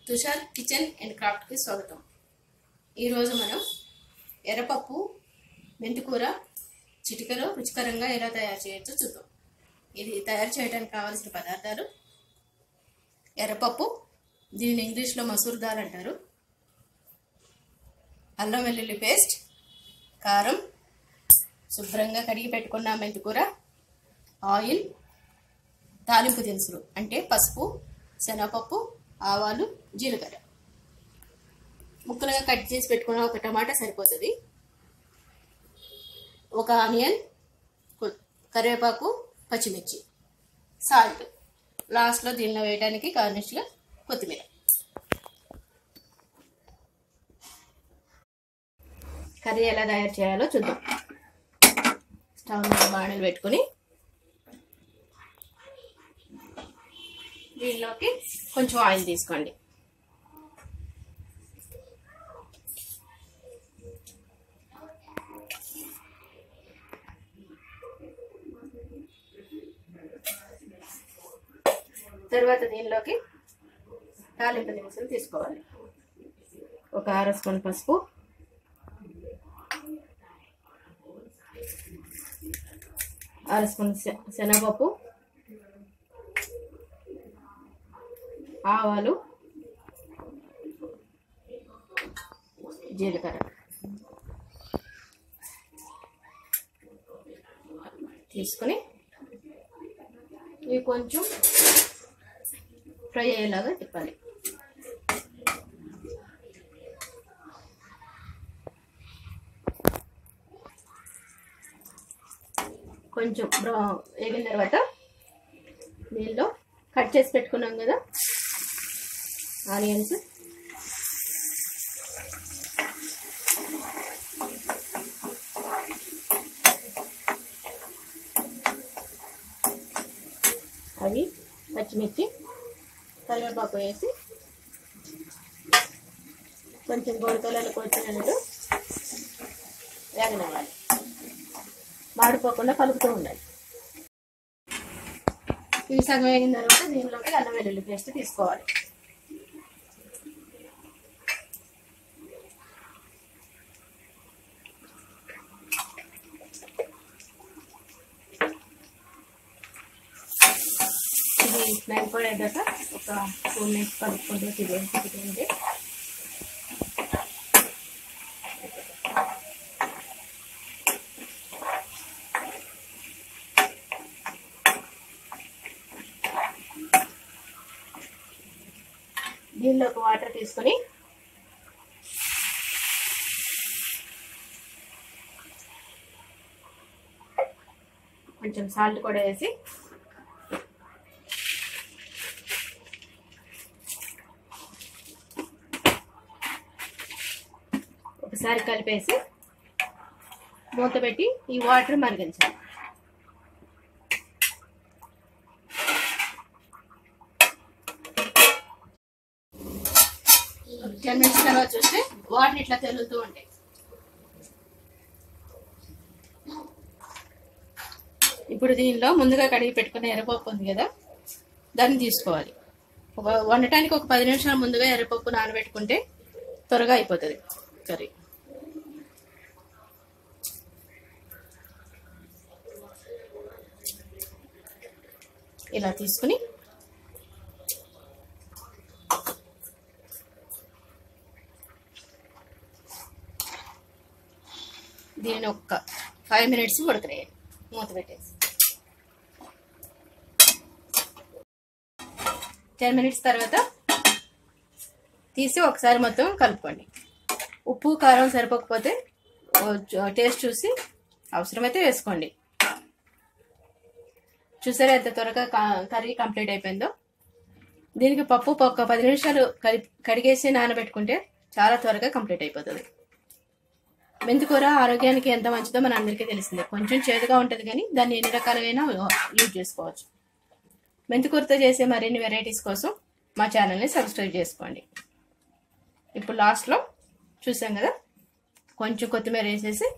Tushar kitchen and క్రాఫ్ట్కి స్వాగతం ఈరోజు మనం ఎర్రపప్పు మెంతికూర చిటికలో రుచికరంగా ఎలా తయారు చేయొచ్చో చూద్దాం ఇది తయారు చేయడానికి కావాల్సిన పదార్థాలు ఎర్రపప్పు దీనిని ఇంగ్లీష్లో మసూర్ దాల్ అంటారు అల్లం వెల్లుల్లి పేస్ట్ కారం శుభ్రంగా కడిగి పెట్టుకున్న మెంతికూర ఆయిల్ తాలింపు దినుసులు అంటే పసుపు శనగపప్పు ఆవాలు జీలకర్ర ముక్కలుగా కట్ చేసి పెట్టుకున్న ఒక టమాటా సరిపోతుంది ఒక ఆనియన్ కరివేపాకు పచ్చిమిర్చి సాల్ట్ లాస్ట్లో దీనిలో వేయడానికి గార్నిష్గా కొత్తిమీర కర్రీ ఎలా తయారు చేయాలో చూద్దాం స్టవ్ మీద బాణలు పెట్టుకుని దీనిలోకి కొంచెం ఆయిల్ తీసుకోండి తర్వాత దీనిలోకి తాలింపు దినుసులు తీసుకోవాలి ఒక అర స్పూన్ పసుపు అర స్పూన్ శనగపప్పు ఆవాలు జీలకర్ర తీసుకొని ఇవి కొంచెం ఫ్రై అయ్యేలాగా తిప్పాలి కొంచెం బ్రౌ వేగిన తర్వాత దీనిలో కట్ చేసి పెట్టుకున్నాం కదా ఆనియన్స్ అవి పచ్చిమిర్చి కరివేపాకు వేసి కొంచెం గోడకలలకు వచ్చినట్టు వేగనివ్వాలి మాడిపోకుండా కలుపుతూ ఉండాలి ఇవి సగం వేగిన తర్వాత దీనిలోకి అల్లం వెల్లుల్లి పేస్ట్ తీసుకోవాలి ఇది మెరిపోయేదాక ఒక టూ మినిట్స్ కలుపుకుంటూ తిరిగి తిరిగి దీనిలోకి వాటర్ తీసుకొని కొంచెం సాల్ట్ కూడా వేసి ఒకసారి కలిపేసి మూత పెట్టి ఈ వాటర్ మరిగించాలి టెన్ మినిట్స్ తర్వాత చూస్తే వాటర్ ఇట్లా తెలుగుతూ ఉంటాయి ఇప్పుడు దీనిలో ముందుగా కడిగి పెట్టుకున్న ఎర్రపప్పు ఉంది కదా దాన్ని తీసుకోవాలి ఒక వండటానికి ఒక పది నిమిషాల ముందుగా ఎర్రపప్పు నానబెట్టుకుంటే త్వరగా అయిపోతుంది కర్రీ ఇలా తీసుకుని దీనిని ఒక్క ఫైవ్ మినిట్స్ ఉడకనేయాలి మూత పెట్టేసి టెన్ మినిట్స్ తర్వాత తీసి ఒకసారి మొత్తం కలుపుకోండి ఉప్పు కారం సరిపోకపోతే టేస్ట్ చూసి అవసరమైతే వేసుకోండి చూసారా ఎంత త్వరగా కర్రీ కంప్లీట్ అయిపోయిందో దీనికి పప్పు ఒక పది నిమిషాలు కడిగేసి నానబెట్టుకుంటే చాలా త్వరగా కంప్లీట్ అయిపోతుంది మెంతికూర ఆరోగ్యానికి ఎంత మంచిదో మన అందరికీ తెలిసిందే కొంచెం చేదుగా ఉంటుంది కానీ దాన్ని ఎన్ని రకాలుగైనా యూజ్ చేసుకోవచ్చు మెంతికూరతో చేసే మరిన్ని వెరైటీస్ కోసం మా ఛానల్ని సబ్స్క్రైబ్ చేసుకోండి ఇప్పుడు లాస్ట్లో చూసాం కదా కొంచెం కొత్తిమీర వేసేసి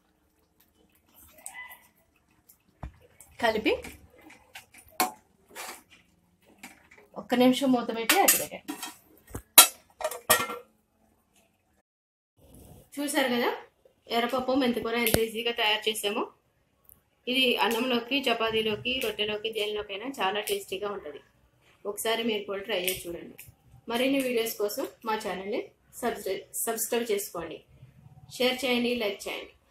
కలిపి ఒక్క నిమిషం మూత పెట్టి అటు పెట్టండి చూసారు కదా ఎర్రపప్పు మెంతికూర ఎంత ఈజీగా తయారు చేసామో ఇది అన్నంలోకి చపాతీలోకి రొట్టెలోకి దేనిలోకైనా చాలా టేస్టీగా ఉంటుంది ఒకసారి మీరు కూడా ట్రై చేసి చూడండి మరిన్ని వీడియోస్ కోసం మా ఛానల్ని సబ్స్క్రైబ్ సబ్స్క్రైబ్ చేసుకోండి షేర్ చేయండి లైక్ చేయండి